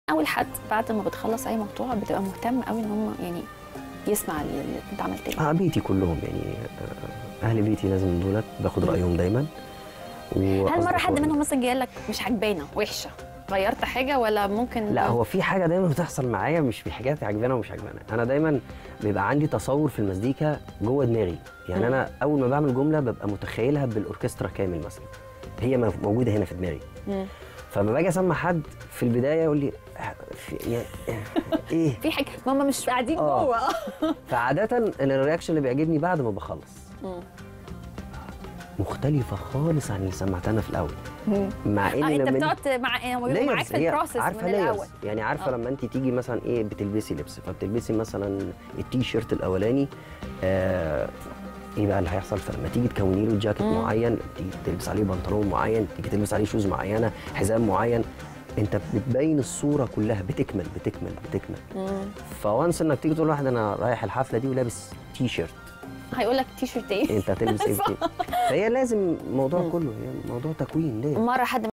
اول حد بعد ما بتخلص اي مقطوعه بتبقى مهتم قوي ان هم يعني يسمع اللي انت عملت ايه اه بيتي كلهم يعني آه، اهل بيتي لازم دولت باخد رايهم دايما هل مره حد وأصدقائي. منهم مثلا جه قال لك مش عجبانه وحشه غيرت حاجه ولا ممكن لا هو في حاجه دايما بتحصل معايا مش في حاجات عجبانه ومش عجبانه انا دايما بيبقى عندي تصور في المزيكا جوه دماغي يعني مم. انا اول ما بعمل جمله ببقى متخيلها بالاوركسترا كامل مثلا هي م- موجوده هنا في دماغي مم. فلما باجي اسمع حد في البدايه يقول لي في يا- ايه في حاجه ماما مش قاعدين آه. جوه فعاده الرياكشن اللي بيعجبني بعد ما بخلص مم. مختلفه خالص عن اللي سمعتها في الاول مم. مع اه اني انت لما بتقعد مع يعني بيبقوا معاك layers، في هي البروسيس عارفه من layers. الاول يعني عارفه آه. لما انت تيجي مثلا ايه بتلبسي لبس فبتلبسي مثلا التي شيرت الاولاني آه ايه بقى اللي هيحصل فلما تيجي تكوني له جاكيت مم. معين تيجي تلبس عليه بنطلون معين تيجي تلبس عليه شوز معينه حزام معين انت بتبين الصوره كلها بتكمل بتكمل بتكمل مم. فوانس انك تيجي تقول لواحد انا رايح الحفله دي ولابس تي شيرت هيقول لك تي شيرت ايه انت هتلبس ايه صح. فهي لازم الموضوع مم. كله هي موضوع تكوين ليه مره حد